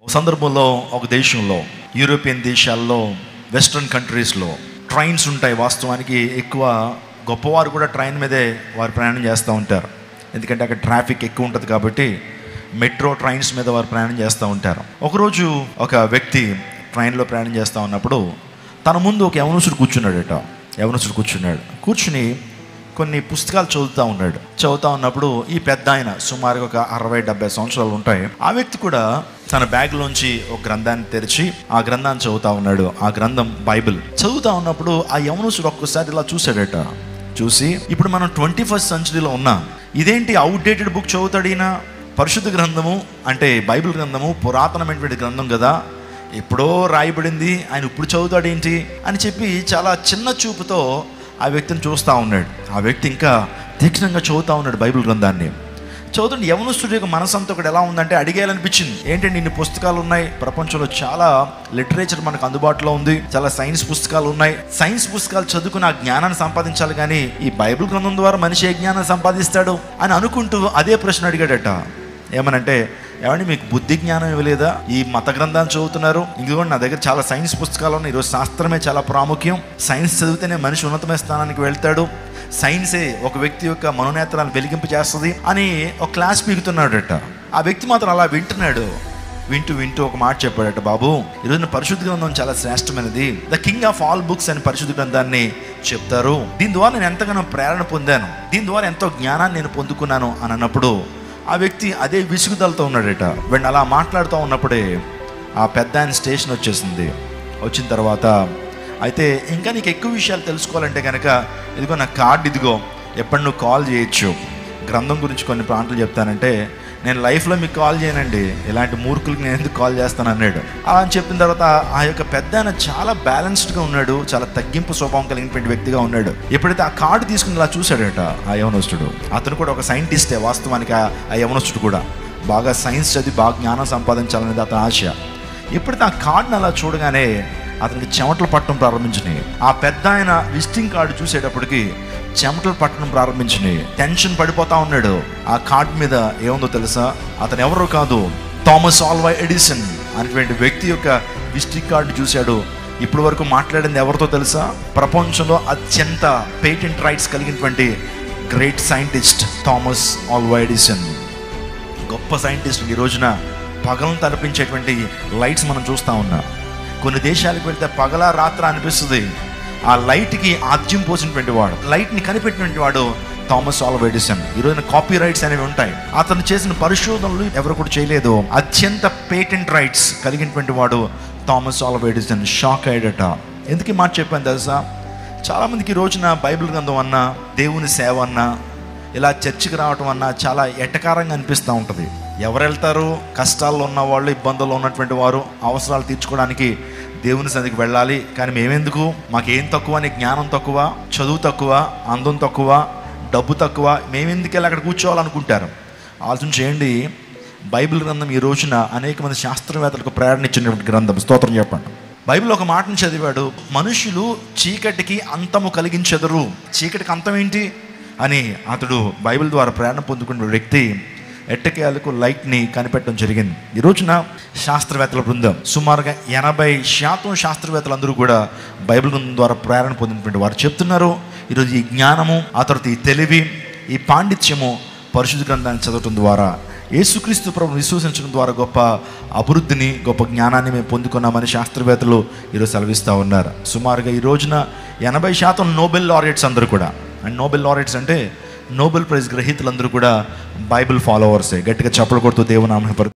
సందర్భంలో ఒక దేశంలో యూరోపియన్ దేశాల్లో వెస్ట్రన్ కంట్రీస్లో ట్రైన్స్ ఉంటాయి వాస్తవానికి ఎక్కువ గొప్పవారు కూడా ట్రైన్ మీదే వారు ప్రయాణం చేస్తూ ఉంటారు ఎందుకంటే అక్కడ ట్రాఫిక్ ఎక్కువ ఉంటుంది కాబట్టి మెట్రో ట్రైన్స్ మీద వారు ప్రయాణం చేస్తూ ఉంటారు ఒకరోజు ఒక వ్యక్తి ట్రైన్లో ప్రయాణం చేస్తూ ఉన్నప్పుడు తన ముందు ఒక యవనసుడు కూర్చున్నాడట యవనసుడు కూర్చున్నాడు కూర్చుని కొన్ని పుస్తకాలు చదువుతూ ఉన్నాడు చదువుతూ ఉన్నప్పుడు ఈ పెద్ద ఆయన సుమారుగా ఒక అరవై డెబ్బై సంవత్సరాలు ఉంటాయి ఆ వ్యక్తి కూడా తన బ్యాగ్లోంచి ఒక గ్రంథాన్ని తెరిచి ఆ గ్రంథాన్ని చదువుతా ఉన్నాడు ఆ గ్రంథం బైబిల్ చదువుతా ఉన్నప్పుడు ఆ యవనసుడు ఒక్కసారి ఇలా చూశాడట చూసి ఇప్పుడు మనం ట్వంటీ ఫస్ట్ సెంచరీలో ఉన్నాం ఇదేంటి అవుట్డేటెడ్ బుక్ చదువుతాడు ఈయన పరిశుద్ధ గ్రంథము అంటే బైబిల్ గ్రంథము పురాతనమైనటువంటి గ్రంథం కదా ఎప్పుడో రాయబడింది ఆయన ఇప్పుడు చదువుతాడేంటి అని చెప్పి చాలా చిన్న చూపుతో ఆ వ్యక్తిని చూస్తూ ఉన్నాడు ఆ వ్యక్తి ఇంకా తీక్షణంగా చదువుతా ఉన్నాడు బైబిల్ గ్రంథాన్ని చదువుతుంటే యవనస్తుడి యొక్క మనసంతా ఒకటి ఎలా ఉందంటే అడిగేయాలనిపించింది ఏంటంటే ఇన్ని పుస్తకాలు ఉన్నాయి ప్రపంచంలో చాలా లిటరేచర్ మనకు అందుబాటులో ఉంది చాలా సైన్స్ పుస్తకాలు ఉన్నాయి సైన్స్ పుస్తకాలు చదువుకుని ఆ జ్ఞానాన్ని సంపాదించాలి కానీ ఈ బైబిల్ గ్రంథం ద్వారా మనిషి ఏ జ్ఞానాన్ని సంపాదిస్తాడు అని అనుకుంటూ అదే ప్రశ్న అడిగాడట ఏమనంటే ఏమండి మీకు బుద్ధి జ్ఞానం ఇవ్వలేదా ఈ మత గ్రంథాన్ని చదువుతున్నారు ఇంకోటి నా దగ్గర చాలా సైన్స్ పుస్తకాలు ఉన్నాయి ఈరోజు శాస్త్రమే చాలా ప్రాముఖ్యం సైన్స్ చదివితేనే మనిషి ఉన్నతమైన స్థానానికి వెళ్తాడు సైన్సే ఒక వ్యక్తి యొక్క మనోనేత్రాలను వెలిగింపు చేస్తుంది అని ఒక క్లాస్ పీకుతున్నాడట ఆ వ్యక్తి మాత్రం అలా వింటున్నాడు వింటూ వింటూ ఒక మాట చెప్పాడట బాబు ఈరోజు పరిశుద్ధ గ్రంథం చాలా శ్రేష్టమైనది the king of all books అని పరిశుద్ధ గ్రంథాన్ని చెప్తారు దీని ద్వారా నేను ఎంతగానో ప్రేరణ పొందాను దీని ద్వారా ఎంతో జ్ఞానాన్ని నేను పొందుకున్నాను అని అన్నప్పుడు ఆ వ్యక్తి అదే విసుగుదలతో ఉన్నాడట వీడిని అలా మాట్లాడుతూ ఉన్నప్పుడే ఆ పెద్ద ఆయన స్టేషన్ వచ్చేసింది వచ్చిన తర్వాత అయితే ఇంకా నీకు ఎక్కువ విషయాలు తెలుసుకోవాలంటే కనుక ఇదిగో నా కార్డు ఇదిగో ఎప్పుడు నువ్వు కాల్ చేయొచ్చు గ్రంథం గురించి కొన్ని ప్రాంతాలు చెప్తానంటే నేను లైఫ్లో మీకు కాల్ చేయనండి ఇలాంటి మూర్ఖులకి నేను ఎందుకు కాల్ చేస్తాను అన్నాడు అలా అని చెప్పిన తర్వాత ఆ యొక్క పెద్ద ఆయన చాలా బ్యాలెన్స్డ్గా ఉన్నాడు చాలా తగ్గింపు స్వభావం కలిగినటువంటి వ్యక్తిగా ఉన్నాడు ఎప్పుడైతే ఆ కార్డు తీసుకుని ఇలా చూశాడట ఆ యవనస్తుడు అతను కూడా ఒక సైంటిస్టే వాస్తవానికి ఆ ఆ యవనస్తుడు కూడా బాగా సైన్స్ చదివి బాగా జ్ఞానం సంపాదించాలనేది అతని ఆశ ఎప్పుడైతే ఆ కార్డుని అలా చూడగానే అతనికి చెమటలు పట్టడం ప్రారంభించినాయి ఆ పెద్ద ఆయన విజిటింగ్ కార్డు చూసేటప్పటికి చెమటలు పట్టడం ప్రారంభించినాయి టెన్షన్ పడిపోతా ఉన్నాడు ఆ కార్డు మీద ఏముందో తెలుసా అతను ఎవరో కాదు థామస్ ఆల్వా ఎడిసన్ అనేటువంటి వ్యక్తి యొక్క విజిటింగ్ కార్డు చూశాడు ఇప్పటి వరకు మాట్లాడింది ఎవరితో తెలుసా ప్రపంచంలో అత్యంత పేటెంట్ రైట్స్ కలిగినటువంటి great scientist Thomas Alva Edison గొప్ప సైంటిస్ట్ ఈ రోజున పగలను తలపించేటువంటి లైట్స్ మనం చూస్తూ ఉన్నాం కొన్ని దేశాలకు వెళ్తే పగల రాత్ర అనిపిస్తుంది ఆ లైట్కి ఆద్యం పోసినటువంటి వాడు లైట్ని కనిపెట్టినటువంటి వాడు థామస్ ఆల్వా ఎడిసన్ ఈ రోజున కాపీ రైట్స్ అనేవి ఉంటాయి అతను చేసిన పరిశోధనలు ఎవరు కూడా చేయలేదు అత్యంత పేటెంట్ రైట్స్ కలిగినటువంటి వాడు థామస్ ఆల్వా ఎడిసన్ షాక్ అయ్యాడట ఎందుకు ఈ మాట చెప్పాను తెలుసా చాలామందికి ఈ రోజున బైబిల్ గ్రంథం అన్నా దేవుని సేవ అన్నా ఇలా చర్చికి రావటం అన్నా చాలా ఎటకారంగా అనిపిస్తూ ఉంటుంది ఎవరు వెళ్తారు కష్టాల్లో ఉన్న వాళ్ళు ఇబ్బందుల్లో ఉన్నటువంటి వారు అవసరాలు తీర్చుకోవడానికి దేవుని సన్నిధికి వెళ్ళాలి కానీ మేమెందుకు మాకేం తక్కువ అని జ్ఞానం తక్కువ చదువు తక్కువ అందం తక్కువ డబ్బు తక్కువ మేమెందుకు వెళ్ళి అక్కడ కూర్చోవాలనుకుంటారు ఆలోచన చేయండి బైబిల్ గ్రంథం ఈ రోజున అనేక మంది శాస్త్రవేత్తలకు ప్రేరణించినటువంటి గ్రంథం స్తోత్రం చెప్పండి బైబిల్ ఒక మాటను చదివాడు మనుషులు చీకటికి అంతము కలిగించెదరు చీకటికి అంతం ఏంటి అని అతడు బైబిల్ ద్వారా ప్రేరణ పొందుకున్న వ్యక్తి ఎట్టకేలకు లైట్ని కనిపెట్టడం జరిగింది ఈ రోజున శాస్త్రవేత్తల బృందం సుమారుగా ఎనభై శాతం శాస్త్రవేత్తలందరూ కూడా బైబిల్ గ్రంథం ద్వారా ప్రేరణ పొందినటువంటి వారు చెప్తున్నారు ఈరోజు ఈ జ్ఞానము ఆ తర్వాత ఈ తెలివి ఈ పాండిత్యము పరిశుద్ధ గ్రంథాన్ని చదవటం ద్వారా యేసుక్రీస్తు ప్రభు విశ్వసించడం ద్వారా గొప్ప అభివృద్ధిని గొప్ప జ్ఞానాన్ని మేము పొందుకున్నామని శాస్త్రవేత్తలు ఈరోజు సెలవిస్తూ ఉన్నారు సుమారుగా ఈ రోజున ఎనభై శాతం నోబెల్ లారెట్స్ అందరూ కూడా అండ్ నోబెల్ లారెట్స్ అంటే నోబెల్ ప్రైజ్ గ్రహీతలందరూ కూడా బైబిల్ ఫాలోవర్సే గట్టిగా చప్పలు కొడుతూ దేవునామని